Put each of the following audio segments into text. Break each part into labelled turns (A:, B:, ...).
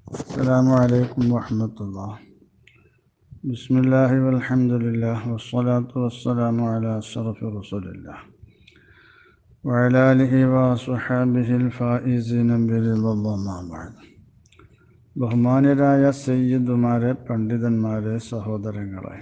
A: السلام عليكم ورحمة الله بسم الله والحمد لله والصلاة والسلام على أشرف رسول الله وعلى آله وصحابه الفائزين برضا الله ما بعد ബഹുമാന്യരായ സയ്യിദുമാരെ പണ്ഡിതന്മാരെ സഹോദരങ്ങളെ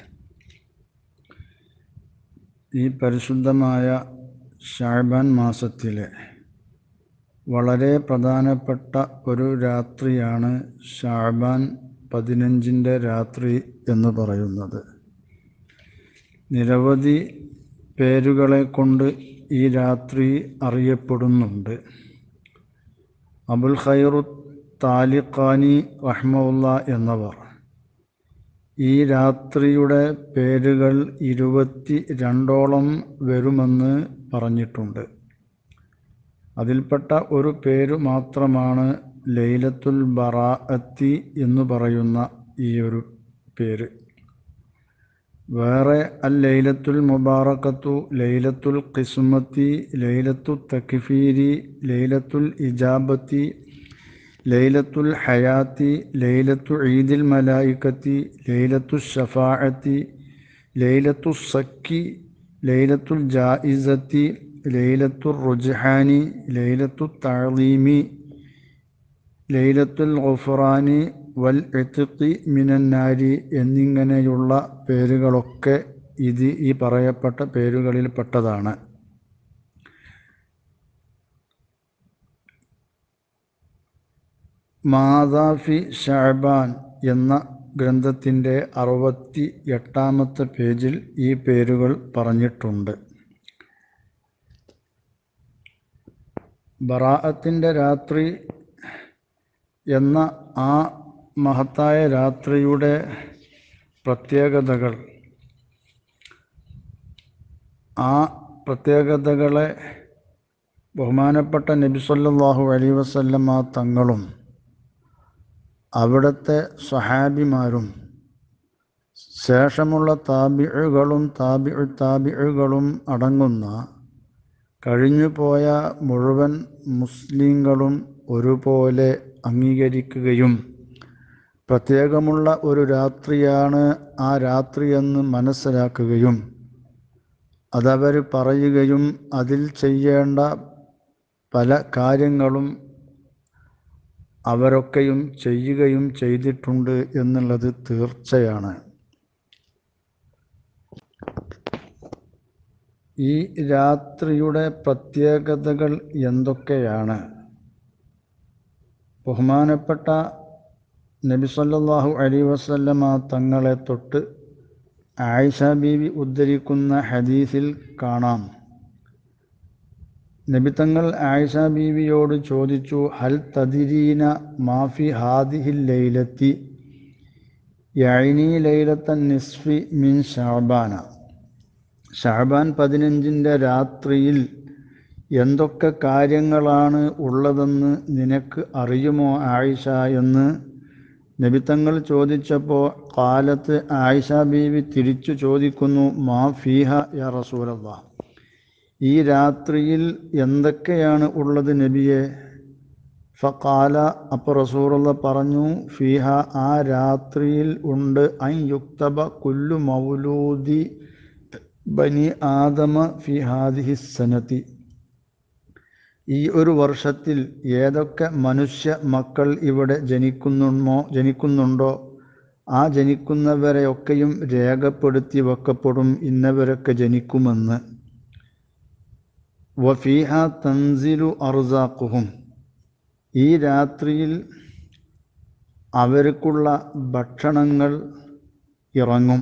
A: ഈ പരിശുദ്ധമായ ഷാബാൻ മാസത്തിലെ വളരെ പ്രധാനപ്പെട്ട ഒരു രാത്രിയാണ് ഷാബാൻ പതിനഞ്ചിൻ്റെ രാത്രി എന്ന് പറയുന്നത് നിരവധി പേരുകളെ കൊണ്ട് ഈ രാത്രി അറിയപ്പെടുന്നുണ്ട് അബുൽ ഖൈറു താലിഖാനി റഹ്മുല്ല എന്നവർ ഈ രാത്രിയുടെ പേരുകൾ ഇരുപത്തി രണ്ടോളം വരുമെന്ന് പറഞ്ഞിട്ടുണ്ട് അതിൽപ്പെട്ട ഒരു പേര് മാത്രമാണ് ലൈലത്തുൽ ബറാഅത്തി എന്ന് പറയുന്ന ഈ ഒരു പേര് വേറെ അൽ ലൈലത്തുൽ മുബാറക്കത്തു ലൈലത്തുൽ ഖിസ്മത്തി ലൈലത്തു തക്ഫീരി ലൈലത്തുൽ ഇജാബത്തി ലൈലത്തുൽ ഹയാത്തി ലൈലത്തു ഈദിൽ മലായിക്കത്തി ലൈലത്തു ഷഫാഅത്തി ലൈലത്തു സക്കി ലൈലത്തുൽ ജായിസത്തി ലൈലത്തുൽ റുജ്ഹാനി ലൈലത്തു തഴലീമി ലൈലത്തുൽ ഗുഫറാനി വൽ എത്തിഖി മിനന്നാരി എന്നിങ്ങനെയുള്ള പേരുകളൊക്കെ ഇത് ഈ പറയപ്പെട്ട പേരുകളിൽപ്പെട്ടതാണ് മാതാഫി ഷാബാൻ എന്ന ഗ്രന്ഥത്തിൻ്റെ അറുപത്തി എട്ടാമത്തെ പേജിൽ ഈ പേരുകൾ പറഞ്ഞിട്ടുണ്ട് ബറാഅത്തിൻ്റെ രാത്രി എന്ന ആ മഹത്തായ രാത്രിയുടെ പ്രത്യേകതകൾ ആ പ്രത്യേകതകളെ ബഹുമാനപ്പെട്ട നബി സല്ലല്ലാഹു അലൈഹി വസല്ലമ തങ്ങളും അവിടുത്തെ സഹാബിമാരും ശേഷമുള്ള താബിഴുകളും താബിഴ് താബിഴുകളും അടങ്ങുന്ന കഴിഞ്ഞുപോയ മുഴുവൻ മുസ്ലിങ്ങളും ഒരുപോലെ അംഗീകരിക്കുകയും പ്രത്യേകമുള്ള ഒരു രാത്രിയാണ് ആ രാത്രിയെന്ന് മനസ്സിലാക്കുകയും അതവർ പറയുകയും അതിൽ ചെയ്യേണ്ട പല കാര്യങ്ങളും അവരൊക്കെയും ചെയ്യുകയും ചെയ്തിട്ടുണ്ട് എന്നുള്ളത് തീർച്ചയാണ് ഈ രാത്രിയുടെ പ്രത്യേകതകൾ എന്തൊക്കെയാണ് ബഹുമാനപ്പെട്ട നബി സല്ലല്ലാഹു അലൈഹി വസല്ലമ തങ്ങളെ തൊട്ട് ആയിഷ ബീവി ഉദ്ധരിക്കുന്ന ഹദീസിൽ കാണാം നബി തങ്ങൾ ആയിഷ ബീവിയോട് ചോദിച്ചു ഹൽ തദിരീന മാഫി ഹാദിഹിൽ ലൈലത്തി യൈനി ലൈലത്തൻ നിസ്ഫി മിൻ ഷാബാന ഷാബാൻ പതിനഞ്ചിൻ്റെ രാത്രിയിൽ എന്തൊക്കെ കാര്യങ്ങളാണ് ഉള്ളതെന്ന് നിനക്ക് അറിയുമോ ആയിഷ എന്ന് നബിത്തങ്ങൾ ചോദിച്ചപ്പോൾ കാലത്ത് ആയിഷ ബീവി തിരിച്ചു ചോദിക്കുന്നു മാ ഫീഹ യാ റസൂലല്ലാ ഈ രാത്രിയിൽ എന്തൊക്കെയാണ് ഉള്ളത് നബിയെ ഫക്കാല അപ്പോൾ റസൂറുള്ള പറഞ്ഞു ഫീഹ ആ രാത്രിയിൽ ഉണ്ട് ഐ യുക്തബ കുല്ലു മൗലൂദി ബനി ആദമ ഫി ഹാദിഹി സനത്തി ഈ ഒരു വർഷത്തിൽ ഏതൊക്കെ മനുഷ്യ മക്കൾ ഇവിടെ ജനിക്കുന്നുമോ ജനിക്കുന്നുണ്ടോ ആ ജനിക്കുന്നവരെയൊക്കെയും രേഖപ്പെടുത്തി വെക്കപ്പെടും ഇന്നവരൊക്കെ ജനിക്കുമെന്ന് വഫീഹ തൻസിലു അറുസാക്കുഹും ഈ രാത്രിയിൽ അവർക്കുള്ള ഭക്ഷണങ്ങൾ ഇറങ്ങും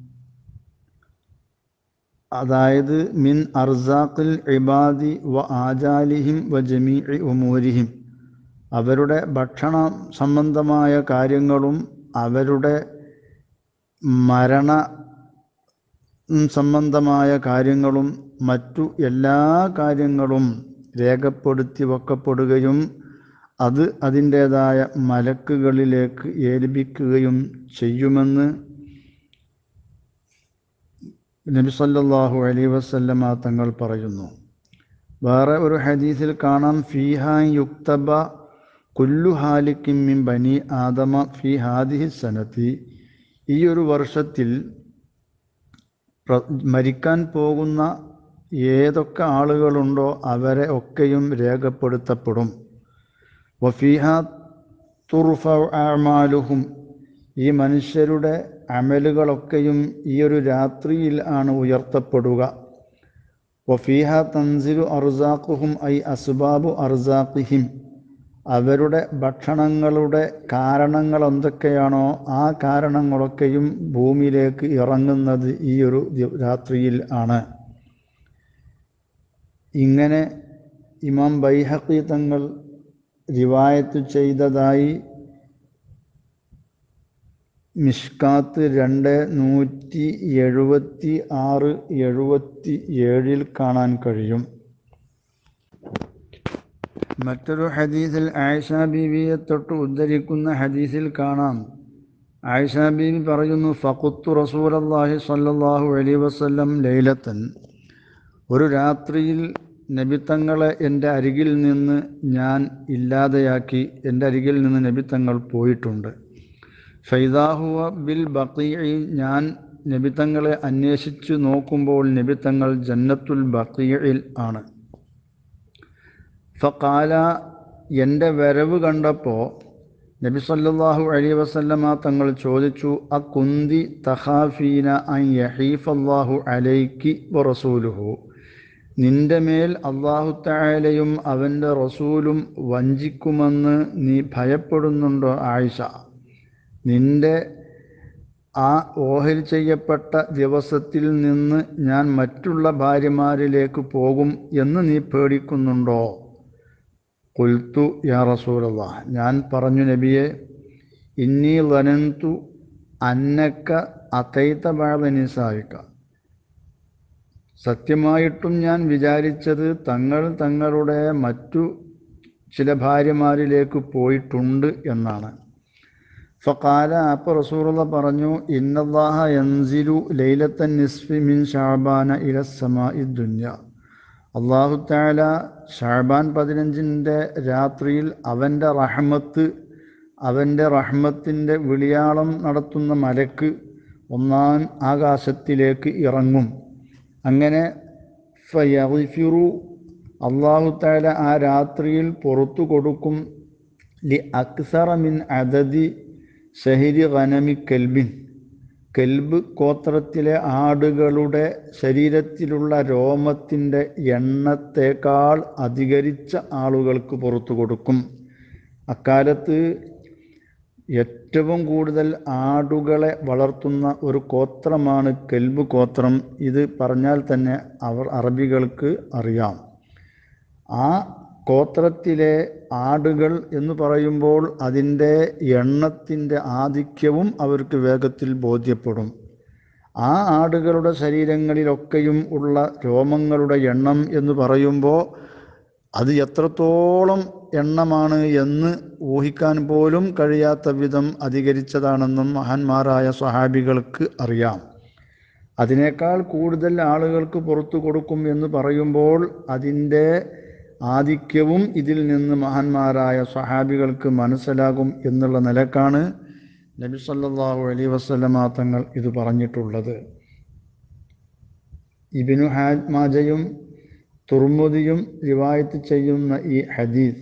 A: അതായത് മിൻ അർസാഖിൽ ഇബാദി വ ആജാലിഹിം വ ജമീ ഉമൂരിഹിം അവരുടെ ഭക്ഷണ സംബന്ധമായ കാര്യങ്ങളും അവരുടെ മരണ സംബന്ധമായ കാര്യങ്ങളും മറ്റു എല്ലാ കാര്യങ്ങളും രേഖപ്പെടുത്തി വെക്കപ്പെടുകയും അത് അതിൻ്റേതായ മലക്കുകളിലേക്ക് ഏൽപ്പിക്കുകയും ചെയ്യുമെന്ന് നബി സല്ലല്ലാഹു അലൈഹി വസല്ലമ തങ്ങൾ പറയുന്നു വേറെ ഒരു ഹദീസിൽ കാണാം ഫീഹ യുക്തബ കുല്ലു ഹാലിക്കിൻ മിൻ ബനി ആദമ ഫി ഹാദിഹി സനത്തി ഈ ഒരു വർഷത്തിൽ പ്ര- മരിക്കാൻ പോകുന്ന ഏതൊക്കെ ആളുകളുണ്ടോ അവരെ ഒക്കെയും രേഖപ്പെടുത്തപ്പെടും വഫീഹ തുർഫ അമാലുഹും ഈ മനുഷ്യരുടെ അമലുകളൊക്കെയും ഈ ഒരു രാത്രിയിൽ ആണ് ഉയർത്തപ്പെടുക വഫീഹ തൻസിലു അർസാഖുഹും ഐ അസ്ബാബു അർസാഖിഹിം അവരുടെ ഭക്ഷണങ്ങളുടെ കാരണങ്ങൾ എന്തൊക്കെയാണോ ആ കാരണങ്ങളൊക്കെയും ഭൂമിയിലേക്ക് ഇറങ്ങുന്നത് ഈ ഒരു ദി- രാത്രിയിൽ ആണ് ഇങ്ങനെ ഇമാം ബൈഹഖി തങ്ങൾ റിവായത്ത് ചെയ്തതായി മിഷ്കാത്ത് രണ്ട് നൂറ്റി എഴുപത്തി ആറ് എഴുപത്തി ഏഴിൽ കാണാൻ കഴിയും മറ്റൊരു ഹദീസിൽ ആയിഷ ബീവിയെ തൊട്ട് ഉദ്ധരിക്കുന്ന ഹദീസിൽ കാണാം ആയിഷ ബീവി പറയുന്നു ഫഖുത്തു റസൂലല്ലാഹി സ്വല്ലല്ലാഹു അലൈഹി വസല്ലം ലൈലത്തൻ ഒരു രാത്രിയിൽ നബിത്തങ്ങളെ എൻ്റെ അരികിൽ നിന്ന് ഞാൻ ഇല്ലാതെയാക്കി എൻ്റെ അരികിൽ നിന്ന് നബിത്തങ്ങൾ പോയിട്ടുണ്ട് ഫൈദാഹുവ ബിൽ ബക്കീഇ ഞാൻ നബിത്തങ്ങളെ അന്വേഷിച്ചു നോക്കുമ്പോൾ നബിത്തങ്ങൾ ജന്നത്തുൽ ബക്കീഇൽ ആണ് ഫക്കാല എൻ്റെ വരവ് കണ്ടപ്പോൾ നബി സല്ലല്ലാഹു അലൈഹി വസല്ലമ തങ്ങൾ ചോദിച്ചു അ കുന്തി തഹാഫീന അൻ യഹീഫല്ലാഹു അലൈക്കി വറസൂലുഹു നിന്റെ മേൽ അള്ളാഹു തആലയും അവൻ്റെ റസൂലും വഞ്ചിക്കുമെന്ന് നീ ഭയപ്പെടുന്നുണ്ടോ ആയിഷ നിന്റെ ആ ഓഹരി ചെയ്യപ്പെട്ട ദിവസത്തിൽ നിന്ന് ഞാൻ മറ്റുള്ള ഭാര്യമാരിലേക്ക് പോകും എന്ന് നീ പേടിക്കുന്നുണ്ടോ കുൽത്തു യാ റസൂലല്ല ഞാൻ പറഞ്ഞു നബിയെ ഇന്നി വനന്തു അന്നക്ക അതൈത്ത ബാധനിസായിക്ക സത്യമായിട്ടും ഞാൻ വിചാരിച്ചത് തങ്ങൾ തങ്ങളുടെ മറ്റു ചില ഭാര്യമാരിലേക്ക് പോയിട്ടുണ്ട് എന്നാണ് ഫക്കാല അപ്പോൾ റസൂറുള്ള പറഞ്ഞു ഇന്നല്ലാഹ യൻസിലു ലൈലത്തൻ നിസ്ഫി മിൻ ഷാബാന ഇലസമാ ദുന്യ അള്ളാഹു താല ഷാബാൻ പതിനഞ്ചിൻ്റെ രാത്രിയിൽ അവൻ്റെ റഹ്മത്ത് അവൻ്റെ റഹ്മത്തിൻ്റെ വിളിയാളം നടത്തുന്ന മലക്ക് ഒന്നാം ആകാശത്തിലേക്ക് ഇറങ്ങും അങ്ങനെ ഫയഫിറു അള്ളാഹു താല ആ രാത്രിയിൽ പുറത്തു കൊടുക്കും ലി അക്സറ മിൻ അദദി ഷഹിരി ഖനമി കെൽബിൻ കെൽബ് ഗോത്രത്തിലെ ആടുകളുടെ ശരീരത്തിലുള്ള രോമത്തിൻ്റെ എണ്ണത്തേക്കാൾ അധികരിച്ച ആളുകൾക്ക് പുറത്തു കൊടുക്കും അക്കാലത്ത് ഏറ്റവും കൂടുതൽ ആടുകളെ വളർത്തുന്ന ഒരു ഗോത്രമാണ് കെൽബ് ഗോത്രം ഇത് പറഞ്ഞാൽ തന്നെ അവർ അറബികൾക്ക് അറിയാം ആ ഗോത്രത്തിലെ ആടുകൾ എന്ന് പറയുമ്പോൾ അതിൻ്റെ എണ്ണത്തിൻ്റെ ആധിക്യവും അവർക്ക് വേഗത്തിൽ ബോധ്യപ്പെടും ആ ആടുകളുടെ ശരീരങ്ങളിലൊക്കെയും ഉള്ള രോമങ്ങളുടെ എണ്ണം എന്ന് പറയുമ്പോൾ അത് എത്രത്തോളം എണ്ണമാണ് എന്ന് ഊഹിക്കാൻ പോലും കഴിയാത്ത വിധം അധികരിച്ചതാണെന്നും മഹാന്മാരായ സ്വഹാബികൾക്ക് അറിയാം അതിനേക്കാൾ കൂടുതൽ ആളുകൾക്ക് പുറത്തു കൊടുക്കും എന്ന് പറയുമ്പോൾ അതിൻ്റെ ആധിക്യവും ഇതിൽ നിന്ന് മഹാന്മാരായ സ്വഹാബികൾക്ക് മനസ്സിലാകും എന്നുള്ള നിലക്കാണ് നബി സല്ലല്ലാഹു അലൈഹി വസല്ലമ തങ്ങൾ ഇത് പറഞ്ഞിട്ടുള്ളത് ഇബിനു ഹാജ് മാജയും തുർമുദിയും റിവായത്ത് ചെയ്യുന്ന ഈ ഹദീസ്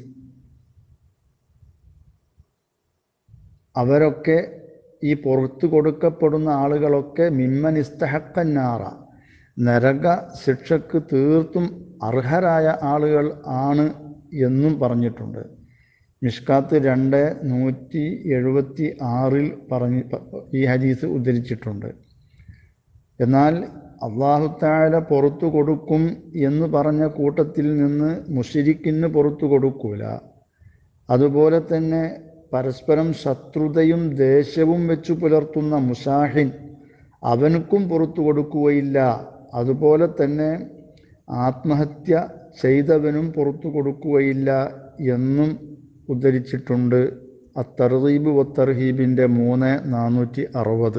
A: അവരൊക്കെ ഈ പുറത്തു കൊടുക്കപ്പെടുന്ന ആളുകളൊക്കെ മിമ്മൻ ഇസ്തഹക്കന്നാറ നരക ശിക്ഷക്ക് തീർത്തും അർഹരായ ആളുകൾ ആണ് എന്നും പറഞ്ഞിട്ടുണ്ട് മിഷ്കാത്ത് രണ്ട് നൂറ്റി എഴുപത്തി ആറിൽ പറഞ്ഞ് ഈ ഹദീസ് ഉദ്ധരിച്ചിട്ടുണ്ട് എന്നാൽ അള്ളാഹുത്താല പുറത്തു കൊടുക്കും എന്ന് പറഞ്ഞ കൂട്ടത്തിൽ നിന്ന് മുഷിരിക്കിന് പുറത്തു കൊടുക്കൂല അതുപോലെ തന്നെ പരസ്പരം ശത്രുതയും ദേഷ്യവും വെച്ചു പുലർത്തുന്ന മുസാഹിൻ അവനുക്കും പുറത്തു കൊടുക്കുകയില്ല അതുപോലെ തന്നെ ആത്മഹത്യ ചെയ്തവനും പുറത്തു കൊടുക്കുകയില്ല എന്നും ഉദ്ധരിച്ചിട്ടുണ്ട് അത്തർഹീബ് വത്തർഹീബിൻ്റെ മൂന്ന് നാനൂറ്റി അറുപത്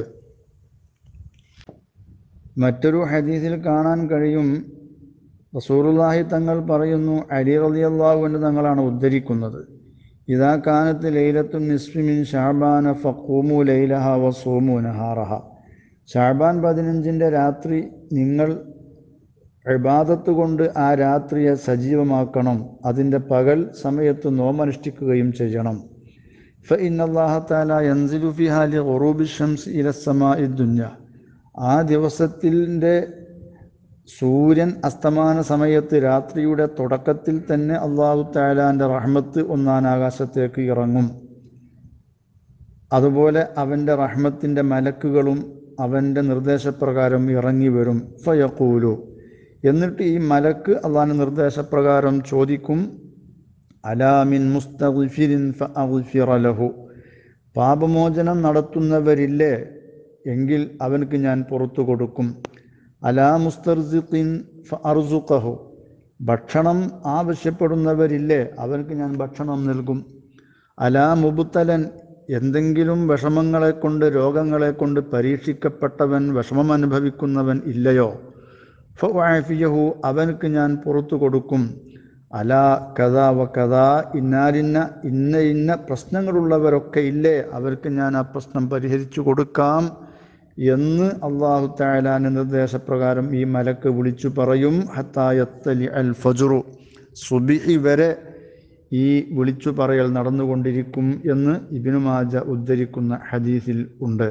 A: മറ്റൊരു ഹദീസിൽ കാണാൻ കഴിയും റസൂറുല്ലാഹി തങ്ങൾ പറയുന്നു അലി റളിയല്ലാഹുവിൻ്റെ തങ്ങളാണ് ഉദ്ധരിക്കുന്നത് ഇതാ കാനത്ത് ലൈലത്തു നിസ്ഫിമിൻ ഷാബാന ഫക്കൂമു ലൈലഹ വസൂമു നഹാറഹ ഷാബാൻ പതിനഞ്ചിൻ്റെ രാത്രി നിങ്ങൾ ഇബാദത്ത് കൊണ്ട് ആ രാത്രിയെ സജീവമാക്കണം അതിൻ്റെ പകൽ സമയത്ത് നോമനുഷ്ഠിക്കുകയും ചെയ്യണം ഫ ഇന്നല്ലാഹത്താല യൻസിലു ഫി ഹാലി ഒറൂബി ഷംസ് ഇലസമാ ദുഞ്ഞ ആ ദിവസത്തിൻ്റെ സൂര്യൻ അസ്തമാന സമയത്ത് രാത്രിയുടെ തുടക്കത്തിൽ തന്നെ അള്ളാഹു താലാൻ്റെ റഹ്മത്ത് ഒന്നാം ആകാശത്തേക്ക് ഇറങ്ങും അതുപോലെ അവൻ്റെ റഹ്മത്തിൻ്റെ മലക്കുകളും അവൻ്റെ നിർദ്ദേശപ്രകാരം ഇറങ്ങി വരും ഫയക്കൂലു എന്നിട്ട് ഈ മലക്ക് അള്ളാഹിൻ്റെ നിർദ്ദേശപ്രകാരം ചോദിക്കും അലാമിൻ മുസ്തഫിരിൻ ഫിറലഹു പാപമോചനം നടത്തുന്നവരില്ലേ എങ്കിൽ അവനക്ക് ഞാൻ പുറത്തു കൊടുക്കും അലാ മുസ്തർസിഖിൻ അർസുഖഹു ഭക്ഷണം ആവശ്യപ്പെടുന്നവരില്ലേ അവർക്ക് ഞാൻ ഭക്ഷണം നൽകും അലാ മുബുത്തലൻ എന്തെങ്കിലും വിഷമങ്ങളെ കൊണ്ട് രോഗങ്ങളെ കൊണ്ട് പരീക്ഷിക്കപ്പെട്ടവൻ വിഷമം അനുഭവിക്കുന്നവൻ ഇല്ലയോ ഫിയഹു അവനക്ക് ഞാൻ പുറത്തു കൊടുക്കും അല കഥ വ കഥ ഇന്നാലിന്ന ഇന്ന ഇന്ന പ്രശ്നങ്ങളുള്ളവരൊക്കെ ഇല്ലേ അവർക്ക് ഞാൻ ആ പ്രശ്നം പരിഹരിച്ചു കൊടുക്കാം എന്ന് അള്ളാഹു താലാന്റെ നിർദ്ദേശപ്രകാരം ഈ മലക്ക് വിളിച്ചു പറയും ഹത്തായത്തലി അൽ ഫജുറു സുബിഹി വരെ ഈ വിളിച്ചു പറയൽ നടന്നുകൊണ്ടിരിക്കും എന്ന് ഇബിനു മാജ ഉദ്ധരിക്കുന്ന ഹദീസിൽ ഉണ്ട്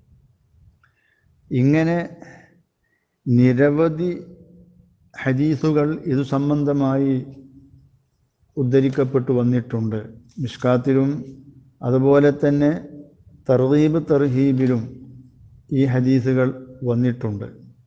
A: ഇങ്ങനെ നിരവധി ഹദീസുകൾ ഇതു സംബന്ധമായി ഉദ്ധരിക്കപ്പെട്ടു വന്നിട്ടുണ്ട് മിഷ്കാത്തിലും അതുപോലെ തന്നെ തർഹീബ് തർഹീബിലും ഈ ഹദീസുകൾ വന്നിട്ടുണ്ട്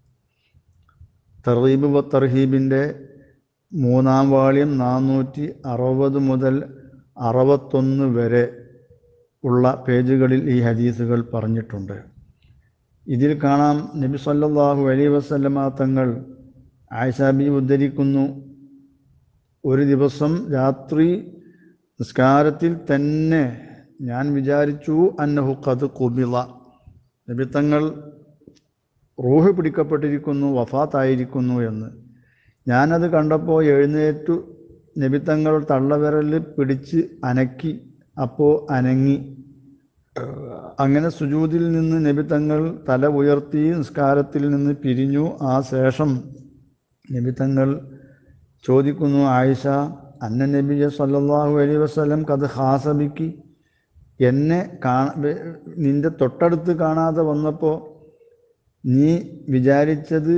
A: തർഹീബ് വ തർഹീബിൻ്റെ മൂന്നാം വാള്യം നാനൂറ്റി അറുപത് മുതൽ അറുപത്തൊന്ന് വരെ ഉള്ള പേജുകളിൽ ഈ ഹദീസുകൾ പറഞ്ഞിട്ടുണ്ട് ഇതിൽ കാണാം നബി സല്ലല്ലാഹു അലൈഹി വസല്ലമ തങ്ങൾ ആയിഷാബി ഉദ്ധരിക്കുന്നു ഒരു ദിവസം രാത്രി നിസ്കാരത്തിൽ തന്നെ ഞാൻ വിചാരിച്ചു അന്നഹു കത് കുബിള നബി തങ്ങൾ റൂഹ് പിടിക്കപ്പെട്ടിരിക്കുന്നു വഫാത്തായിരിക്കുന്നു എന്ന് ഞാനത് കണ്ടപ്പോൾ എഴുന്നേറ്റു നബിത്തങ്ങൾ തള്ളവിരൽ പിടിച്ച് അനക്കി അപ്പോൾ അനങ്ങി അങ്ങനെ സുജൂതിൽ നിന്ന് നബിത്തങ്ങൾ തല ഉയർത്തി നിസ്കാരത്തിൽ നിന്ന് പിരിഞ്ഞു ആ ശേഷം നബിത്തങ്ങൾ ചോദിക്കുന്നു ആയിഷ അന്ന നബിയ സല്ലല്ലാഹു അലൈഹി വസല്ലം കത് ഹാസബിക്ക് എന്നെ കാണ നിന്റെ തൊട്ടടുത്ത് കാണാതെ വന്നപ്പോൾ നീ വിചാരിച്ചത്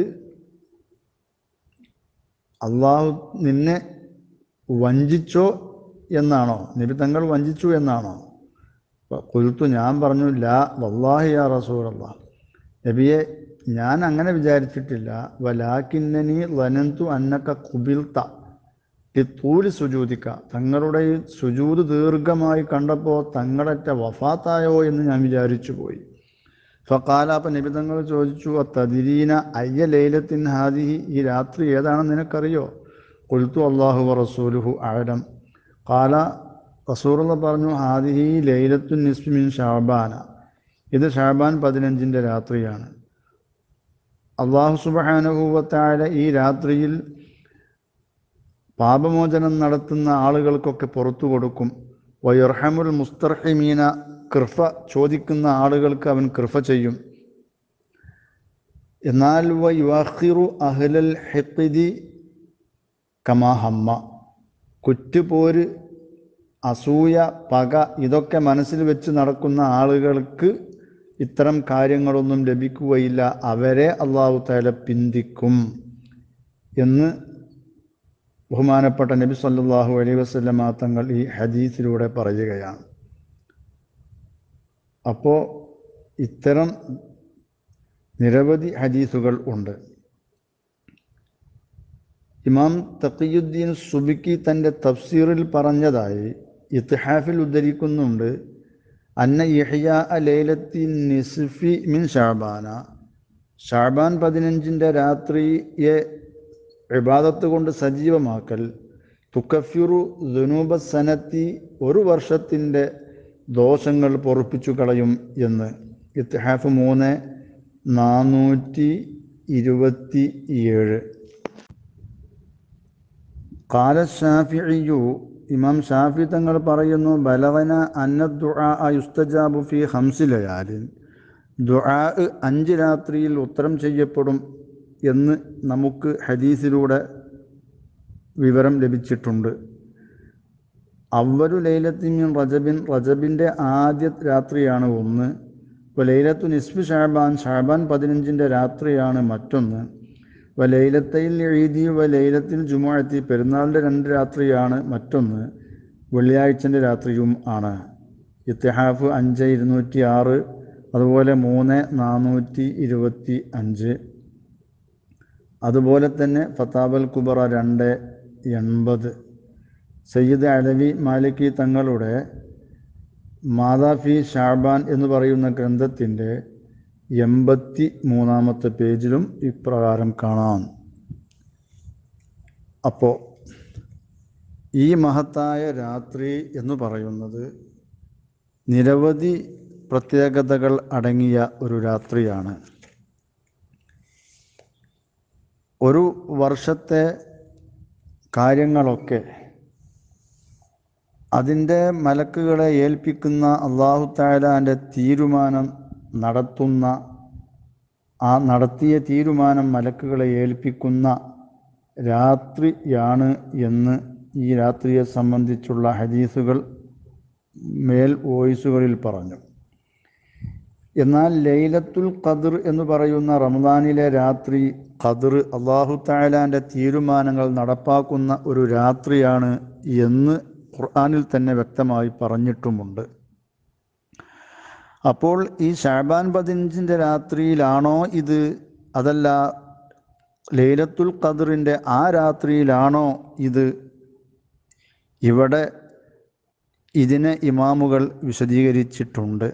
A: അള്ളാഹു നിന്നെ വഞ്ചിച്ചോ എന്നാണോ നബി തങ്ങൾ വഞ്ചിച്ചു എന്നാണോ കുൽത്തു ഞാൻ പറഞ്ഞു ലാ വല്ലാഹി യാ റസൂലല്ലാ നബിയെ ഞാൻ അങ്ങനെ വിചാരിച്ചിട്ടില്ല വലാക്കിന്നനി ലനന്തു അന്നക്ക കുബിൽത്ത തൂലി സുജൂതിക്ക തങ്ങളുടെ ഈ സുജൂത് ദീർഘമായി കണ്ടപ്പോൾ തങ്ങളറ്റ വഫാത്തായോ എന്ന് ഞാൻ വിചാരിച്ചു പോയി ഫക്കാല അപ്പം നബി തങ്ങൾ ചോദിച്ചു തതിരീന അയ്യ ലൈലത്തിൻ ഹാദിഹി ഈ രാത്രി ഏതാണെന്ന് നിനക്കറിയോ കൊൽത്തു അള്ളാഹു റസൂലുഹു ആഴം കാല റസൂറുള്ള പറഞ്ഞു ഹാദിഹി ലൈലത്തു നിസ്മിൻ ഷാബാന ഇത് ഷാബാൻ പതിനഞ്ചിൻ്റെ രാത്രിയാണ് അള്ളാഹു സുബാനുഭൂവത്തായ ഈ രാത്രിയിൽ പാപമോചനം നടത്തുന്ന ആളുകൾക്കൊക്കെ പുറത്തു കൊടുക്കും വയുർഹമുൽ മുസ്തർഹിമീന കൃഫ ചോദിക്കുന്ന ആളുകൾക്ക് അവൻ കൃഫ ചെയ്യും എന്നാൽ വ യുവാഹിറു അഹ്ലൽ ഹെത്തിദി കമാഹമ്മ കുറ്റുപോര് അസൂയ പക ഇതൊക്കെ മനസ്സിൽ വെച്ച് നടക്കുന്ന ആളുകൾക്ക് ഇത്തരം കാര്യങ്ങളൊന്നും ലഭിക്കുകയില്ല അവരെ അള്ളാഹു താല പിന്തിക്കും എന്ന് ബഹുമാനപ്പെട്ട നബി സല്ലല്ലാഹു അലൈഹി വസല്ലമ തങ്ങൾ ഈ ഹദീസിലൂടെ പറയുകയാണ് അപ്പോൾ ഇത്തരം നിരവധി ഹദീസുകൾ ഉണ്ട് ഇമാം തഖിയുദ്ദീൻ സുബിക്കി തൻ്റെ തഫ്സീറിൽ പറഞ്ഞതായി ഇത്തിഹാഫിൽ ഉദ്ധരിക്കുന്നുണ്ട് അന്ന യഹ്യ ലൈലത്തി നിസ്ഫി മിൻ ഷാബാന ഷാബാൻ പതിനഞ്ചിൻ്റെ രാത്രിയെ ഇബാദത്ത് കൊണ്ട് സജീവമാക്കൽ തുക്കഫിറു ദുനൂബ സനത്തി ഒരു വർഷത്തിൻ്റെ ദോഷങ്ങൾ പൊറുപ്പിച്ചു കളയും എന്ന് ഇത്തിഹാഫ് മൂന്ന് നാനൂറ്റി ഇരുപത്തി ഏഴ് കാല ഷാഫിയു ഇമാം ഷാഫി തങ്ങൾ പറയുന്നു ബലവന അന്ന ദുആ യുസ്തജാബു ഫി ഹംസിലയാലിൻ ദുആ അഞ്ച് രാത്രിയിൽ ഉത്തരം ചെയ്യപ്പെടും എന്ന് നമുക്ക് ഹദീസിലൂടെ വിവരം ലഭിച്ചിട്ടുണ്ട് അവരു ലൈലത്തിമിൻ റജബിൻ റജബിൻ്റെ ആദ്യ രാത്രിയാണ് ഒന്ന് ഇപ്പോൾ ലൈലത്തു നിസ്ഫി ഷാബാൻ ഷാബാൻ പതിനഞ്ചിൻ്റെ രാത്രിയാണ് മറ്റൊന്ന് വ ലൈലത്തയിൽ എഴുതി വ ലൈലത്തിൽ ജുമുഅത്തി പെരുന്നാളിൻ്റെ രണ്ട് രാത്രിയാണ് മറ്റൊന്ന് വെള്ളിയാഴ്ചൻ്റെ രാത്രിയും ആണ് ഇത്തിഹാഫ് അഞ്ച് ഇരുന്നൂറ്റി ആറ് അതുപോലെ മൂന്ന് നാനൂറ്റി ഇരുപത്തി അഞ്ച് അതുപോലെ തന്നെ ഫത്താബൽ കുബറ രണ്ട് എൺപത് സയ്യിദ് അലവി മാലിക്കി തങ്ങളുടെ മാതാഫി ഷാബാൻ എന്ന് പറയുന്ന ഗ്രന്ഥത്തിൻ്റെ എൺപത്തി മൂന്നാമത്തെ പേജിലും ഇപ്രകാരം കാണാം അപ്പോൾ ഈ മഹത്തായ രാത്രി എന്ന് പറയുന്നത് നിരവധി പ്രത്യേകതകൾ അടങ്ങിയ ഒരു രാത്രിയാണ് ഒരു വർഷത്തെ കാര്യങ്ങളൊക്കെ അതിൻ്റെ മലക്കുകളെ ഏൽപ്പിക്കുന്ന അള്ളാഹു താലാൻ്റെ തീരുമാനം നടത്തുന്ന ആ നടത്തിയ തീരുമാനം മലക്കുകളെ ഏൽപ്പിക്കുന്ന രാത്രിയാണ് എന്ന് ഈ രാത്രിയെ സംബന്ധിച്ചുള്ള ഹദീസുകൾ മേൽ വോയിസുകളിൽ പറഞ്ഞു എന്നാൽ ലൈലത്തുൽ ഖദർ എന്ന് പറയുന്ന റമദാനിലെ രാത്രി ഖദർ അള്ളാഹു താലാൻ്റെ തീരുമാനങ്ങൾ നടപ്പാക്കുന്ന ഒരു രാത്രിയാണ് എന്ന് ഖുർആാനിൽ തന്നെ വ്യക്തമായി പറഞ്ഞിട്ടുമുണ്ട് അപ്പോൾ ഈ ഷാബാൻ പതിനഞ്ചിൻ്റെ രാത്രിയിലാണോ ഇത് അതല്ല ലൈലത്തുൽ ഖദറിൻ്റെ ആ രാത്രിയിലാണോ ഇത് ഇവിടെ ഇതിനെ ഇമാമുകൾ വിശദീകരിച്ചിട്ടുണ്ട്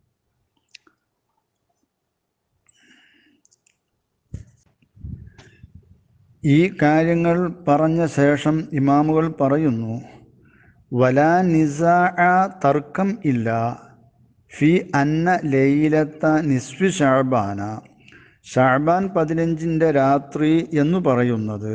A: ഈ കാര്യങ്ങൾ പറഞ്ഞ ശേഷം ഇമാമുകൾ പറയുന്നു വലാ നിസാ തർക്കം ഇല്ല ഫി അന്ന ലൈലത്ത നിസ്ഫി ഷാബാന ഷാബാൻ പതിനഞ്ചിൻ്റെ രാത്രി എന്ന് പറയുന്നത്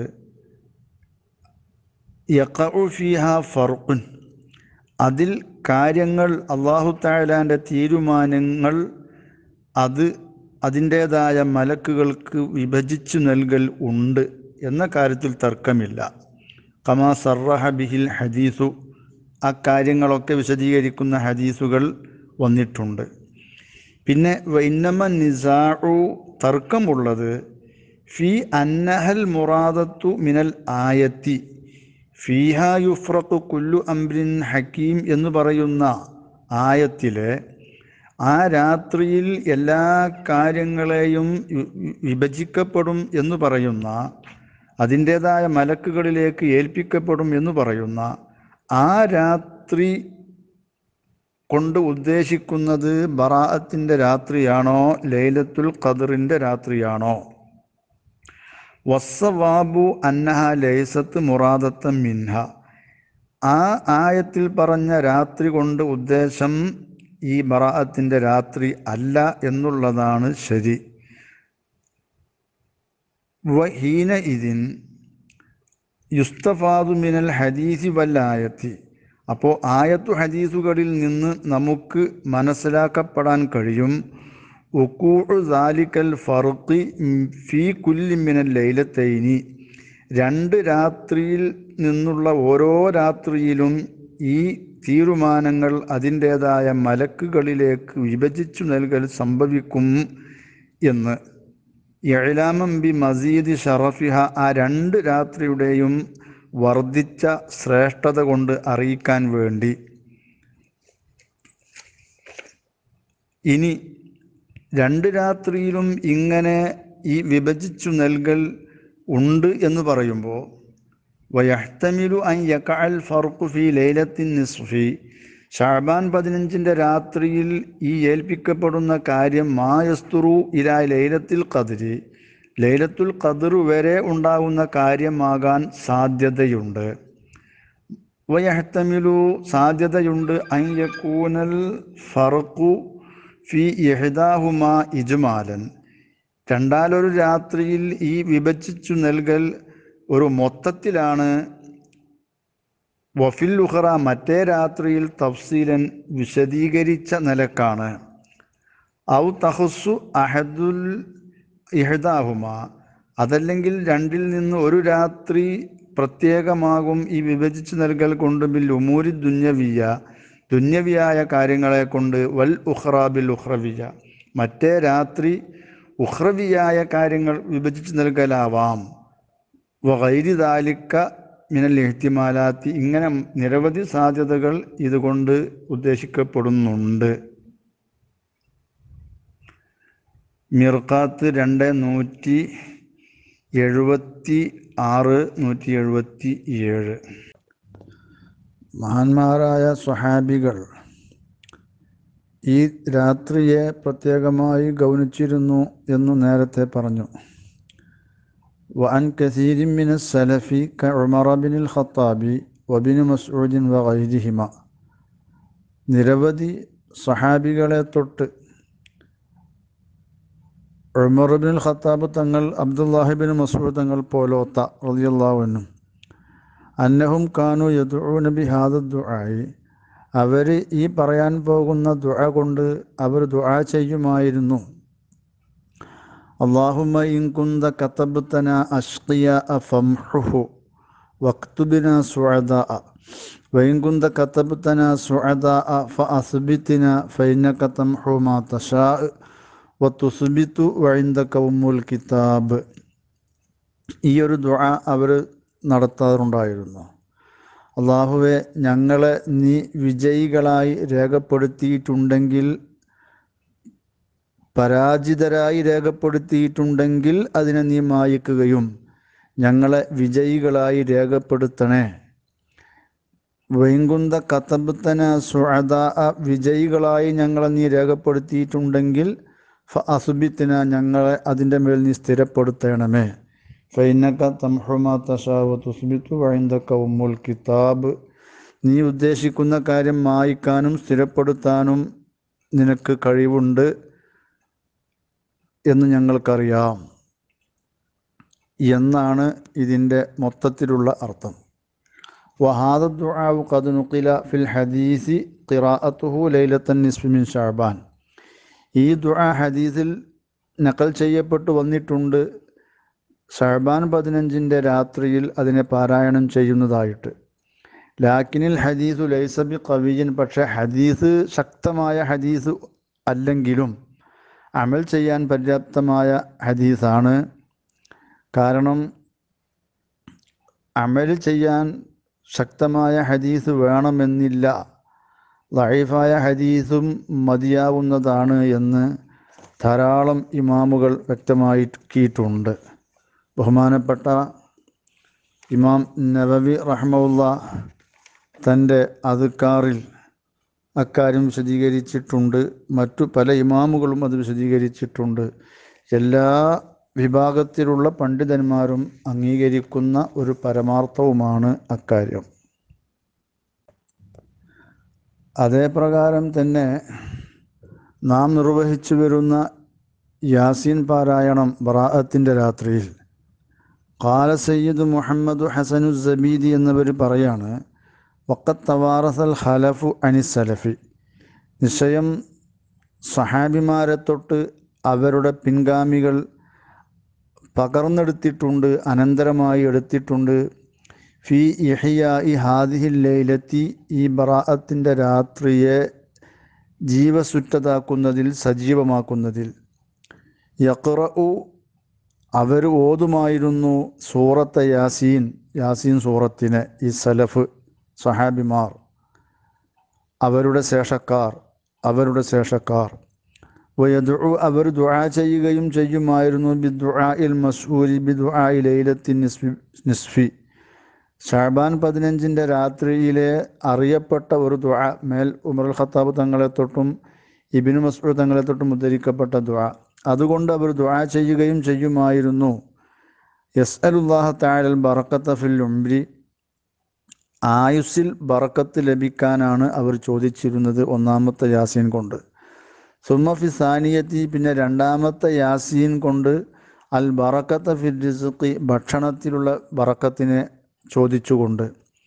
A: യഖഉ ഫിഹ ഫർഖുൻ അതിൽ കാര്യങ്ങൾ അള്ളാഹു താലാൻ്റെ തീരുമാനങ്ങൾ അത് അതിൻ്റേതായ മലക്കുകൾക്ക് വിഭജിച്ചു നൽകൽ ഉണ്ട് എന്ന കാര്യത്തിൽ തർക്കമില്ല കമാ സർറഹ ബിഹിൽ ഹദീസു ആ കാര്യങ്ങളൊക്കെ വിശദീകരിക്കുന്ന ഹദീസുകൾ വന്നിട്ടുണ്ട് പിന്നെ വൈന്നമ നിസാഉ തർക്കമുള്ളത് ഫി അന്നഹൽ മുറാദത്തു മിനൽ ആയത്തി ഫീഹ യുഫ്രഖു കുല്ലു അംരിൻ ഹക്കീം എന്ന് പറയുന്ന ആയത്തിലെ ആ രാത്രിയിൽ എല്ലാ കാര്യങ്ങളെയും വിഭജിക്കപ്പെടും എന്ന് പറയുന്ന അതിൻ്റേതായ മലക്കുകളിലേക്ക് ഏൽപ്പിക്കപ്പെടും എന്ന് പറയുന്ന ആ രാത്രി കൊണ്ട് ഉദ്ദേശിക്കുന്നത് ബറാഅത്തിൻ്റെ രാത്രിയാണോ ലൈലത്തുൽ ഖദറിൻ്റെ രാത്രിയാണോ വസ്സവാബു അന്നഹ ലൈസത്ത് മുറാദത്ത മിൻഹ ആ ആയത്തിൽ പറഞ്ഞ രാത്രി കൊണ്ട് ഉദ്ദേശം ഈ ബറാഅത്തിൻ്റെ രാത്രി അല്ല എന്നുള്ളതാണ് ശരി വഹീന ഇതിൻ യുസ്തഫാദു മിനൽ ഹദീസി വല്ലായത്തി അപ്പോൾ ആയത്തു ഹദീസുകളിൽ നിന്ന് നമുക്ക് മനസ്സിലാക്കപ്പെടാൻ കഴിയും ഉക്കൂഴു ദാലിക്കൽ ഫറുഖി ഫീ കുല്ലി മിനൽ ലൈലത്തൈനി രണ്ട് രാത്രിയിൽ നിന്നുള്ള ഓരോ രാത്രിയിലും ഈ തീരുമാനങ്ങൾ അതിൻ്റേതായ മലക്കുകളിലേക്ക് വിഭജിച്ചു നൽകൽ സംഭവിക്കും എന്ന് എഴലാമം ബി മസീദ് ഷറഫിഹ ആ രണ്ട് രാത്രിയുടെയും വർദ്ധിച്ച ശ്രേഷ്ഠത കൊണ്ട് അറിയിക്കാൻ വേണ്ടി ഇനി രണ്ട് രാത്രിയിലും ഇങ്ങനെ ഈ വിഭജിച്ചു നൽകൽ ഉണ്ട് എന്ന് പറയുമ്പോൾ വയഹ്തമിലു അൻ യക്കഅൽ ഫർഖു ഫി ലൈലത്തിൻ നിസ്ഫി ഷാബാൻ പതിനഞ്ചിൻ്റെ രാത്രിയിൽ ഈ ഏൽപ്പിക്കപ്പെടുന്ന കാര്യം മായസ്തുറു ഇലാ ലൈലത്തിൽ ഖദരി ലൈലത്തുൽ ഖദർ വരെ ഉണ്ടാകുന്ന കാര്യമാകാൻ സാധ്യതയുണ്ട് വയഹ്തമിലു സാധ്യതയുണ്ട് അൻ യക്കൂനൽ ഫർഖു ഫി ഇഹ്ദാഹുമ ഇജ്മാലൻ രണ്ടാലൊരു രാത്രിയിൽ ഈ വിഭജിച്ചു നൽകൽ ഒരു മൊത്തത്തിലാണ് വഫിൽ ഉഹറ മറ്റേ രാത്രിയിൽ തഫ്സീലൻ വിശദീകരിച്ച നിലക്കാണ് ഔ തഹസ്സു അഹദുൽ ഇഹദാഹുമ അതല്ലെങ്കിൽ രണ്ടിൽ നിന്ന് ഒരു രാത്രി പ്രത്യേകമാകും ഈ വിഭജിച്ചു നൽകൽ കൊണ്ട് ബിൽ ഉമൂരി ദുന്യവിയ ദുന്യവിയായ കാര്യങ്ങളെ കൊണ്ട് വൽ ഉഹ്റ ബിൽ ഉഹ്റവിയ മറ്റേ രാത്രി ഉഹ്റവിയായ കാര്യങ്ങൾ വിഭജിച്ചു നൽകലാവാം വൈരി ദാലിക്ക മിനൽ എഹ്തിമാലാത്തി ഇങ്ങനെ നിരവധി സാധ്യതകൾ ഇതുകൊണ്ട് ഉദ്ദേശിക്കപ്പെടുന്നുണ്ട് മിർക്കാത്ത് രണ്ട് നൂറ്റി എഴുപത്തി ആറ് നൂറ്റി എഴുപത്തി ഏഴ് മഹാന്മാരായ സ്വഹാബികൾ ഈ രാത്രിയെ പ്രത്യേകമായി ഗൗനിച്ചിരുന്നു എന്നു നേരത്തെ പറഞ്ഞു وعن كثير من السلف كعمر بن الخطاب وبن مسعود وغيرهما നിരവധി സഹാബികളെ തൊട്ട് ഉമർബിൻ ഖത്താബ് തങ്ങൾ അബ്ദുല്ലാഹിബിൻ മസൂദ് തങ്ങൾ പോലോത്ത റളിയല്ലാഹുവിനും അന്നഹും കാനു യദുഊ നബി ഹാദ ദുആയി അവർ ഈ പറയാൻ പോകുന്ന ദുആ കൊണ്ട് അവർ ദുആ ചെയ്യുമായിരുന്നു اللهم إن كنت كتبتنا أشقياء فامحه واكتبنا سعداء وإن كنت كتبتنا سعداء فأثبتنا فإنك تمحو ما تشاء وتثبت وعندك أم الكتاب ഈ ഒരു ദുആ അവർ നടത്താറുണ്ടായിരുന്നു അള്ളാഹുവെ ഞങ്ങളെ നീ വിജയികളായി രേഖപ്പെടുത്തിയിട്ടുണ്ടെങ്കിൽ പരാജിതരായി രേഖപ്പെടുത്തിയിട്ടുണ്ടെങ്കിൽ അതിനെ നീ മായിക്കുകയും ഞങ്ങളെ വിജയികളായി രേഖപ്പെടുത്തണേ വൈകുന്ത കത്തബത്തന സുഅദ വിജയികളായി ഞങ്ങളെ നീ രേഖപ്പെടുത്തിയിട്ടുണ്ടെങ്കിൽ ഫ അസുബിത്തിന ഞങ്ങളെ അതിൻ്റെ മേൽ നീ സ്ഥിരപ്പെടുത്തണമേ ഫൈനക്ക തംഹുമ തഷാവ തുസ്ബിത്തു വൈന്ദക്ക ഉമ്മുൽ കിതാബ് നീ ഉദ്ദേശിക്കുന്ന കാര്യം മായ്ക്കാനും സ്ഥിരപ്പെടുത്താനും നിനക്ക് കഴിവുണ്ട് എന്ന് ഞങ്ങൾക്കറിയാം എന്നാണ് ഇതിൻ്റെ മൊത്തത്തിലുള്ള അർത്ഥം വഹാദ ദുആവ് ഖദ് നുഖില ഫിൽ ഹദീസി ഖിറാഅത്തുഹു ലൈലത്തൻ നിസ്ഫി മിൻ ഷഅബാൻ ഈ ദുആ ഹദീസിൽ നക്കൽ ചെയ്യപ്പെട്ടു വന്നിട്ടുണ്ട് ഷഅബാൻ പതിനഞ്ചിൻ്റെ രാത്രിയിൽ അതിനെ പാരായണം ചെയ്യുന്നതായിട്ട് ലാക്കിനിൽ ഹദീസു ലൈസബി കവിയൻ പക്ഷേ ഹദീസ് ശക്തമായ ഹദീസ് അല്ലെങ്കിലും അമൽ ചെയ്യാൻ പര്യാപ്തമായ ഹദീസാണ് കാരണം അമൽ ചെയ്യാൻ ശക്തമായ ഹദീസ് വേണമെന്നില്ല ലൈഫായ ഹദീസും മതിയാവുന്നതാണ് എന്ന് ധാരാളം ഇമാമുകൾ വ്യക്തമാക്കിയിട്ടുണ്ട് ബഹുമാനപ്പെട്ട ഇമാം നവവി റഹ്മുള്ള തൻ്റെ അതുക്കാറിൽ അക്കാര്യം വിശദീകരിച്ചിട്ടുണ്ട് മറ്റു പല ഇമാമുകളും അത് വിശദീകരിച്ചിട്ടുണ്ട് എല്ലാ വിഭാഗത്തിലുള്ള പണ്ഡിതന്മാരും അംഗീകരിക്കുന്ന ഒരു പരമാർത്ഥവുമാണ് അക്കാര്യം അതേപ്രകാരം തന്നെ നാം നിർവഹിച്ചു വരുന്ന യാസീൻ പാരായണം ബറാഅത്തിൻ്റെ രാത്രിയിൽ കാല സയ്യിദ് മുഹമ്മദ് ഹസനു സബീദി എന്നിവർ പറയാണ് വക്കത്തവാറസൽ ഹലഫു അനിസലഫി നിശ്ചയം സഹാബിമാരെ തൊട്ട് അവരുടെ പിൻഗാമികൾ പകർന്നെടുത്തിട്ടുണ്ട് അനന്തരമായി എടുത്തിട്ടുണ്ട് ഫി ഇഹിയ ഈ ഹാദിഹിൽ ലൈലത്തി ഈ ബറാഅത്തിൻ്റെ രാത്രിയെ ജീവസുറ്റതാക്കുന്നതിൽ സജീവമാക്കുന്നതിൽ യക്റു അവർ ഓതുമായിരുന്നു സൂറത്തെ യാസീൻ യാസീൻ സൂറത്തിനെ ഈ സലഫ് സഹാബിമാർ അവരുടെ ശേഷക്കാർ അവരുടെ ശേഷക്കാർ വയദു അവർ ദുആ ചെയ്യുകയും ചെയ്യുമായിരുന്നു ബി ദുആഇൽ മസ്ഊരി ബി ദുആഇ ലൈലത്തിൻ നിസ്ഫി നിസ്ഫി ഷാബാൻ പതിനഞ്ചിൻ്റെ രാത്രിയിലെ അറിയപ്പെട്ട ഒരു ദുആ മേൽ ഉമറുൽ ഖത്താബ് തങ്ങളെ തൊട്ടും ഇബിനു മസ്ഊദ് തങ്ങളെ തൊട്ടും ഉദ്ധരിക്കപ്പെട്ട ദുആ അതുകൊണ്ട് അവർ ദുആ ചെയ്യുകയും ചെയ്യുമായിരുന്നു യസ് അലുല്ലാഹ താഴൽ ബറക്കത്ത ഫിൽ ഉംരി ആയുസ്സിൽ ബറക്കത്ത് ലഭിക്കാനാണ് അവർ ചോദിച്ചിരുന്നത് ഒന്നാമത്തെ യാസീൻ കൊണ്ട് സുമഫി സാനിയത്തി പിന്നെ രണ്ടാമത്തെ യാസീൻ കൊണ്ട് അൽ ബറക്കത്ത ഫിൽ റിസുഖി ഭക്ഷണത്തിലുള്ള ബറക്കത്തിനെ ചോദിച്ചുകൊണ്ട്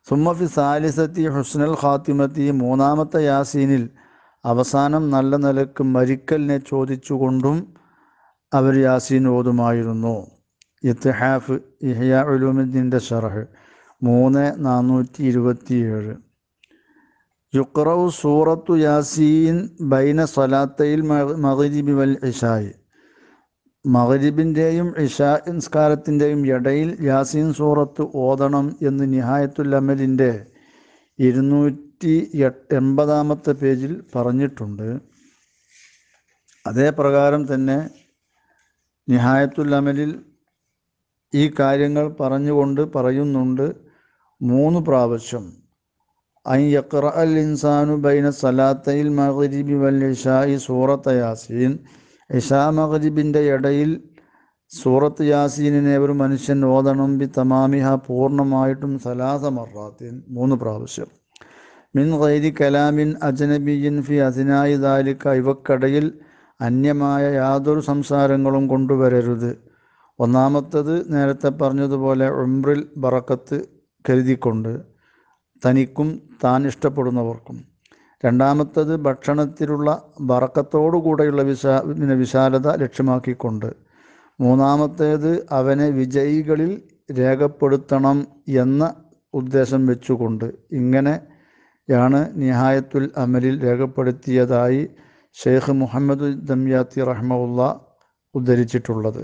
A: സുമ്മഫി സാലിസത്തി ഹുസ്നൽ ഖാത്തിമത്തി മൂന്നാമത്തെ യാസീനിൽ അവസാനം നല്ല നിലക്ക് മരിക്കലിനെ ചോദിച്ചുകൊണ്ടും അവർ യാസീൻ ഓതുമായിരുന്നു ഇത്തിഹാഫ് ഇഹ്യ ഉലൂമിദ്ദീൻ്റെ ഷറഹ് മൂന്ന് നാനൂറ്റി ഇരുപത്തിയേഴ് യുക്രവ് സൂറത്തു യാസീൻ ബൈന സലാത്തയിൽ മഗ്രിബി വൽ ഇഷായി മഗ്രിബിൻ്റെയും ഇഷാ നിസ്കാരത്തിൻ്റെയും ഇടയിൽ യാസീൻ സൂറത്ത് ഓതണം എന്ന് നിഹായത്തുൽ അമലിൻ്റെ ഇരുന്നൂറ്റി എൺപതാമത്തെ പേജിൽ പറഞ്ഞിട്ടുണ്ട് അതേ പ്രകാരം തന്നെ നിഹായത്തുൽ അമലിൽ ഈ കാര്യങ്ങൾ പറഞ്ഞുകൊണ്ട് പറയുന്നുണ്ട് മൂന്ന് പ്രാവശ്യം അൻ യക്ര അൽ ഇൻസാനു ബൈന സലാത്തയിൽ മഗ്രിബി വൽ ഇഷായി സൂറത്ത് യാസീൻ ഇഷാ മഗ്രിബിൻ്റെ ഇടയിൽ സൂറത്ത് യാസീനിനെ ഒരു മനുഷ്യൻ ഓതണം ബി തമാമിഹ പൂർണ്ണമായിട്ടും സലാസ മറാത്തിൻ മൂന്ന് പ്രാവശ്യം മിൻ ഗൈരി കലാമിൻ അജനബിയിൻ ഫി അസിനായി ദാലിക്ക ഇവക്കടയിൽ അന്യമായ യാതൊരു സംസാരങ്ങളും കൊണ്ടുവരരുത് ഒന്നാമത്തത് നേരത്തെ പറഞ്ഞതുപോലെ ഉംറിൽ ബറക്കത്ത് കരുതിക്കൊണ്ട് തനിക്കും താൻ ഇഷ്ടപ്പെടുന്നവർക്കും രണ്ടാമത്തത് ഭക്ഷണത്തിലുള്ള ബറക്കത്തോടുകൂടെയുള്ള വിശാ പിന്നെ വിശാലത ലക്ഷ്യമാക്കിക്കൊണ്ട് മൂന്നാമത്തേത് അവനെ വിജയികളിൽ രേഖപ്പെടുത്തണം എന്ന ഉദ്ദേശം വെച്ചുകൊണ്ട് ഇങ്ങനെയാണ് നിഹായത്തുൽ അമലിൽ രേഖപ്പെടുത്തിയതായി ഷെയ്ഖ് മുഹമ്മദ് ദമ്യാത്തി റഹ്മുള്ള ഉദ്ധരിച്ചിട്ടുള്ളത്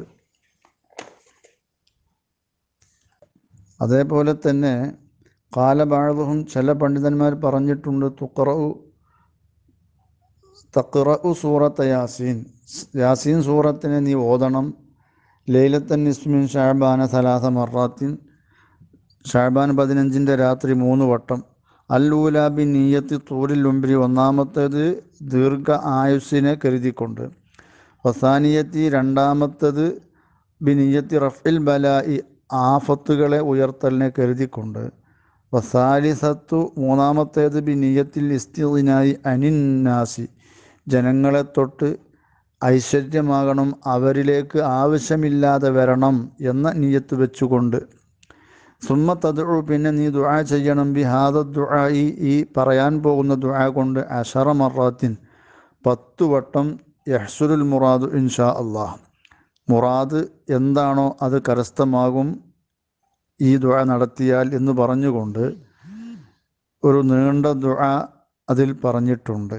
A: അതേപോലെ തന്നെ കാലബാഴവും ചില പണ്ഡിതന്മാർ പറഞ്ഞിട്ടുണ്ട് തുക്കറു തക്കറു സൂറത്ത് യാസീൻ യാസീൻ സൂറത്തിനെ നീ ഓതണം ലൈലത്തൻ ഇസ്മിൻ ഷാബാന സലാസ മറാത്തിൻ ഷാബാൻ പതിനഞ്ചിൻ്റെ രാത്രി മൂന്ന് വട്ടം അല്ലൂലാബി നീയത്തി തൂരിൽ ഉംബരി ഒന്നാമത്തേത് ദീർഘ ആയുസ്സിനെ കരുതിക്കൊണ്ട് വസാനിയത്തി രണ്ടാമത്തത് ബി നീയത്തി റഫിൽ ബലായി ആഫത്തുകളെ ഉയർത്തലിനെ കരുതിക്കൊണ്ട് വസാലിസത്തു മൂന്നാമത്തേത് ബി നീയത്തിൽ ഇസ്തിനായി അനിന്നാസി ജനങ്ങളെ തൊട്ട് ഐശ്വര്യമാകണം അവരിലേക്ക് ആവശ്യമില്ലാതെ വരണം എന്ന നീയത്ത് വെച്ചുകൊണ്ട് സുമ്മ തദു പിന്നെ നീ ദുആ ചെയ്യണം ബി ഹാദ ദുആയി ഈ പറയാൻ പോകുന്ന ദുആ കൊണ്ട് അഷറ മറാത്തിൻ പത്തു വട്ടം യഹ്സുരുൽ മുറാദ് ഇൻഷാ അള്ളാഹ് മുറാദ് എന്താണോ അത് കരസ്ഥമാകും ഈ ദുആ നടത്തിയാൽ എന്ന് പറഞ്ഞുകൊണ്ട് ഒരു നീണ്ട ദുആ അതിൽ പറഞ്ഞിട്ടുണ്ട്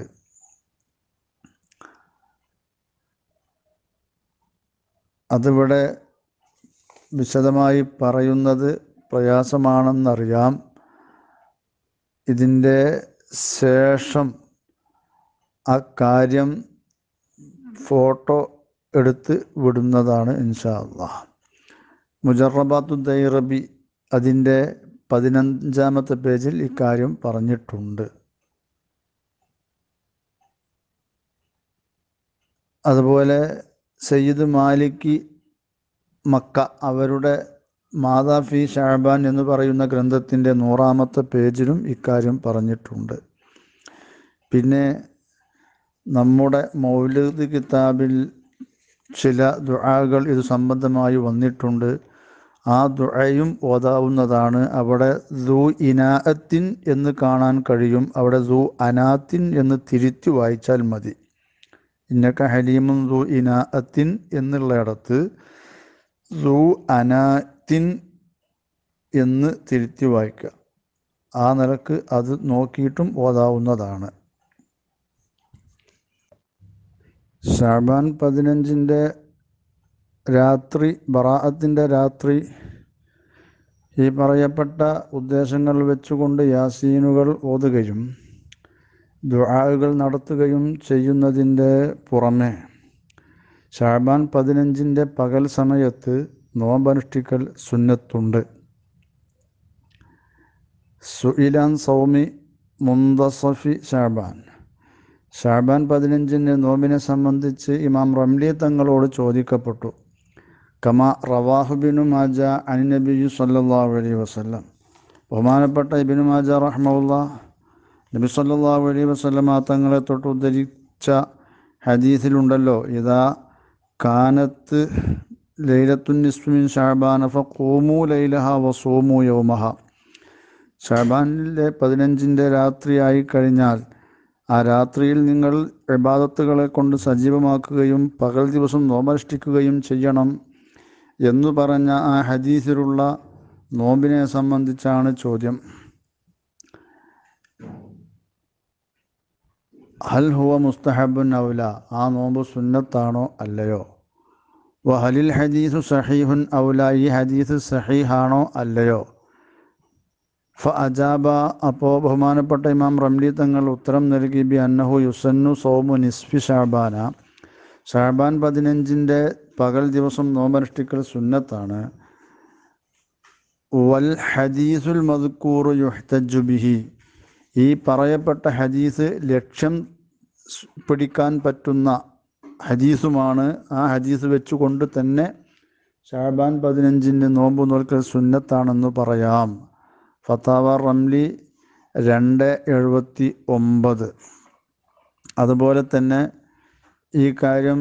A: അതിവിടെ വിശദമായി പറയുന്നത് പ്രയാസമാണെന്നറിയാം ഇതിൻ്റെ ശേഷം ആ കാര്യം ഫോട്ടോ എടുത്ത് വിടുന്നതാണ് ഇൻഷാ അള്ളാഹ് മുജറബാത്തു ദൈറബി അതിൻ്റെ പതിനഞ്ചാമത്തെ പേജിൽ ഇക്കാര്യം പറഞ്ഞിട്ടുണ്ട് അതുപോലെ സയ്യിദ് മാലിക്കി മക്ക അവരുടെ മാതാ ഫി ഷാബാൻ എന്ന് പറയുന്ന ഗ്രന്ഥത്തിൻ്റെ നൂറാമത്തെ പേജിലും ഇക്കാര്യം പറഞ്ഞിട്ടുണ്ട് പിന്നെ നമ്മുടെ മൗലിദ് കിതാബിൽ ചില ദുആകൾ ഇത് സംബന്ധമായി വന്നിട്ടുണ്ട് ആ ദുആയും ഓതാവുന്നതാണ് അവിടെ ദു ഇനാഅത്തിൻ എന്ന് കാണാൻ കഴിയും അവിടെ ദു അനാത്തിൻ എന്ന് തിരുത്തി വായിച്ചാൽ മതി ഇന്നക്ക ഹലീമും ദു ഇനാഅത്തിൻ എന്നുള്ളയിടത്ത് ദു അനാത്തിൻ എന്ന് തിരുത്തി വായിക്കുക ആ നിലക്ക് അത് നോക്കിയിട്ടും ഓതാവുന്നതാണ് ഷാബാൻ പതിനഞ്ചിൻ്റെ രാത്രി ബറാഅത്തിൻ്റെ രാത്രി ഈ പറയപ്പെട്ട ഉദ്ദേശങ്ങൾ വെച്ചുകൊണ്ട് യാസീനുകൾ ഓതുകയും ദുആകൾ നടത്തുകയും ചെയ്യുന്നതിൻ്റെ പുറമെ ഷാബാൻ പതിനഞ്ചിൻ്റെ പകൽ സമയത്ത് നോമ്പനുഷ്ഠിക്കൽ സുന്നത്തുണ്ട് സുയിലാൻ സൗമി മുന്തസഫി ഷാബാൻ ഷാബാൻ പതിനഞ്ചിന് നോമ്പിനെ സംബന്ധിച്ച് ഇമാം റംലി തങ്ങളോട് ചോദിക്കപ്പെട്ടു കമ റവാഹുബിനു മാജ അനിനബിയു സല്ലാഹു അലൈഹി വസ്ലം ബഹുമാനപ്പെട്ട ഇബിനു മാജ റഹ്മുല്ല നബി സല്ലാഹു അലൈഹി വസ്ലമ തങ്ങളെ തൊട്ട് ഉദ്ധരിച്ച ഹദീസിലുണ്ടല്ലോ ഇതാ കാനത്ത് ലൈലത്തുൻ നിസ്മിൻ ഷാബാന ഫൂമു ലൈലഹ വസൂമു യൗമഹ ഷാബാനിലെ പതിനഞ്ചിൻ്റെ രാത്രിയായി കഴിഞ്ഞാൽ ആ രാത്രിയിൽ നിങ്ങൾ ഇബാദത്തുകളെ കൊണ്ട് സജീവമാക്കുകയും പകൽ ദിവസം നോമനുഷ്ഠിക്കുകയും ചെയ്യണം എന്നു പറഞ്ഞ ആ ഹദീസിലുള്ള നോമ്പിനെ സംബന്ധിച്ചാണ് ചോദ്യം ഹൽ ഹുവ മുസ്തഹബുൻ ഔല ആ നോമ്പ് സുന്നത്താണോ അല്ലയോ വഹലിൽ ഹദീസു സഹീഹുൻ ഔല ഈ ഹദീസ് സഹീഹാണോ അല്ലയോ ഫ അജാബ അപ്പോൾ ബഹുമാനപ്പെട്ട ഇമാം റംലി തങ്ങൾ ഉത്തരം നൽകി ബി അന്നഹു യുസന്നു സോമു നിസ്ഫി ഷാബാന ഷാബാൻ പതിനഞ്ചിൻ്റെ പകൽ ദിവസം നോമ്പനുഷ്ഠിക്കൽ സുന്നത്താണ് വൽ ഹദീസുൽ മദ്കൂറു യുഹ്തജു ബിഹി ഈ പറയപ്പെട്ട ഹദീസ് ലക്ഷ്യം പിടിക്കാൻ പറ്റുന്ന ഹദീസുമാണ് ആ ഹദീസ് വെച്ചുകൊണ്ട് തന്നെ ഷാബാൻ പതിനഞ്ചിന് നോമ്പ് നോൽക്കൽ സുന്നത്താണെന്ന് പറയാം ഫത്താവ റംലി രണ്ട് എഴുപത്തി ഒമ്പത് അതുപോലെ തന്നെ ഈ കാര്യം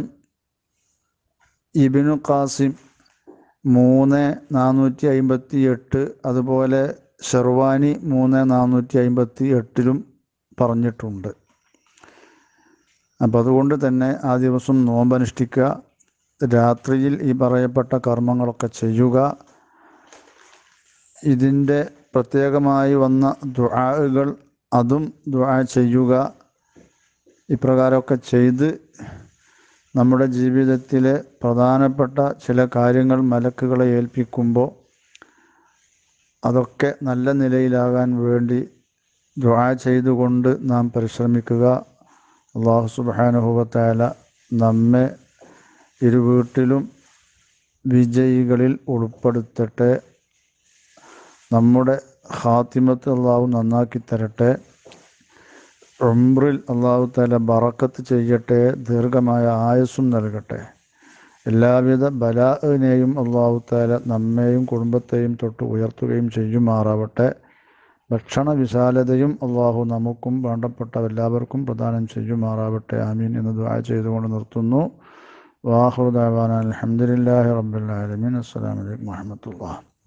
A: ഇബിനു ഖാസിം മൂന്ന് നാനൂറ്റി അമ്പത്തി എട്ട് അതുപോലെ ഷെർവാനി മൂന്ന് നാനൂറ്റി അമ്പത്തി എട്ടിലും പറഞ്ഞിട്ടുണ്ട് അപ്പം അതുകൊണ്ട് തന്നെ ആ ദിവസം നോമ്പനുഷ്ഠിക്കുക രാത്രിയിൽ ഈ പറയപ്പെട്ട കർമ്മങ്ങളൊക്കെ ചെയ്യുക ഇതിൻ്റെ പ്രത്യേകമായി വന്ന ദുആകൾ അതും ദുആ ചെയ്യുക ഇപ്രകാരമൊക്കെ ചെയ്ത് നമ്മുടെ ജീവിതത്തിലെ പ്രധാനപ്പെട്ട ചില കാര്യങ്ങൾ മലക്കുകളെ ഏൽപ്പിക്കുമ്പോൾ അതൊക്കെ നല്ല നിലയിലാകാൻ വേണ്ടി ദുആ ചെയ്തുകൊണ്ട് നാം പരിശ്രമിക്കുക അള്ളാഹു സുബാനുഭവത്തായ നമ്മെ ഇരു വീട്ടിലും വിജയികളിൽ ഉൾപ്പെടുത്തട്ടെ നമ്മുടെ ഹാത്തിമത്ത് അള്ളാഹു നന്നാക്കി തരട്ടെ ഉംറിൽ അള്ളാഹു താല ബറക്കത്ത് ചെയ്യട്ടെ ദീർഘമായ ആയുസ്സും നൽകട്ടെ എല്ലാവിധ ബലാഹിനെയും അള്ളാഹു താല നമ്മെയും കുടുംബത്തെയും തൊട്ട് ഉയർത്തുകയും ചെയ്യുമാറാവട്ടെ ഭക്ഷണ വിശാലതയും അള്ളാഹു നമുക്കും വേണ്ടപ്പെട്ട എല്ലാവർക്കും പ്രദാനം ചെയ്യുമാറാവട്ടെ ആമീൻ എന്ന് ദുആ ചെയ്തുകൊണ്ട് നിർത്തുന്നു വാഹുദാൻ അലഹമുല്ലാഹി റബ്ബുലാലമീൻ അസ്സാം വലൈക്കും വാഹമത്തുള്ള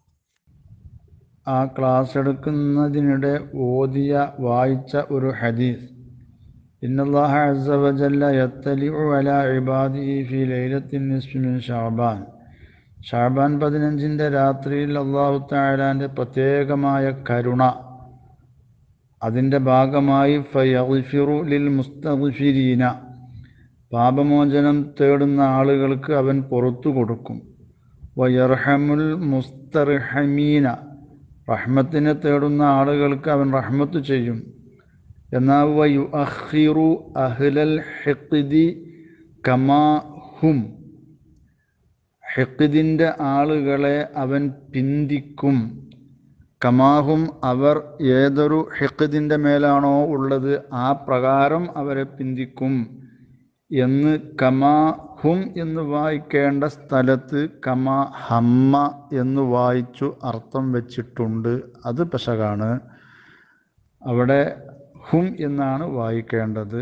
A: ആ ക്ലാസ് എടുക്കുന്നതിനിടെ ഓതിയ വായിച്ച ഒരു ഹദീസ് ഇന്നല്ലാഹ അസ്സ വജല്ല യത്തലിഉ അലാ ഇബാദിഹി ഫി ലൈലത്തിൻ നിസ്ഫി മിൻ ഷഅബാൻ ഷഅബാൻ പതിനഞ്ചിൻ്റെ രാത്രിയിൽ അള്ളാഹു താലാൻ്റെ പ്രത്യേകമായ കരുണ അതിൻ്റെ ഭാഗമായി ഫയഗ്ഫിറു ലിൽ മുസ്തഗ്ഫിരീന പാപമോചനം തേടുന്ന ആളുകൾക്ക് അവൻ പുറത്തു കൊടുക്കും വയർഹമുൽ മുസ്തർഹമീന റഹ്മത്തിനെ തേടുന്ന ആളുകൾക്ക് അവൻ റഹ്മത്ത് ചെയ്യും എന്നാൽ വയു അഹിറു അഹ്ലൽ ഹെക്കിദി കമാഹും ഹെക്കിദിൻ്റെ ആളുകളെ അവൻ പിന്തിക്കും കമാഹും അവർ ഏതൊരു ഹെക്കിദിൻ്റെ മേലാണോ ഉള്ളത് ആ പ്രകാരം അവരെ പിന്തിക്കും എന്ന് കമാഹും എന്ന് വായിക്കേണ്ട സ്ഥലത്ത് കമാ ഹമ്മ എന്ന് വായിച്ചു അർത്ഥം വെച്ചിട്ടുണ്ട് അത് പെശകാണ് അവിടെ ഹും എന്നാണ് വായിക്കേണ്ടത്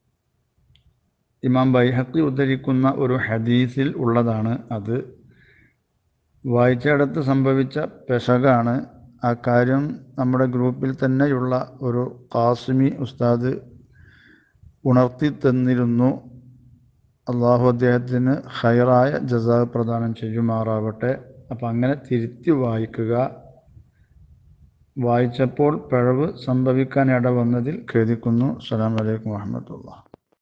A: ഇമാം ബൈഹക്കി ഉദ്ധരിക്കുന്ന ഒരു ഹദീസിൽ ഉള്ളതാണ് അത് വായിച്ചയിടത്ത് സംഭവിച്ച പെശകാണ് ആ കാര്യം നമ്മുടെ ഗ്രൂപ്പിൽ തന്നെയുള്ള ഒരു കാസിമി ഉസ്താദ് ഉണർത്തി തന്നിരുന്നു അള്ളാഹു അദ്ദേഹത്തിന് ഹൈറായ ജസാ പ്രദാനം ചെയ്യുമാറാവട്ടെ അപ്പം അങ്ങനെ തിരുത്തി വായിക്കുക വായിച്ചപ്പോൾ പിഴവ് സംഭവിക്കാൻ ഇട വന്നതിൽ ഖേദിക്കുന്നു അസ്സാം വലൈക്കും വാഹമത്തുള്ള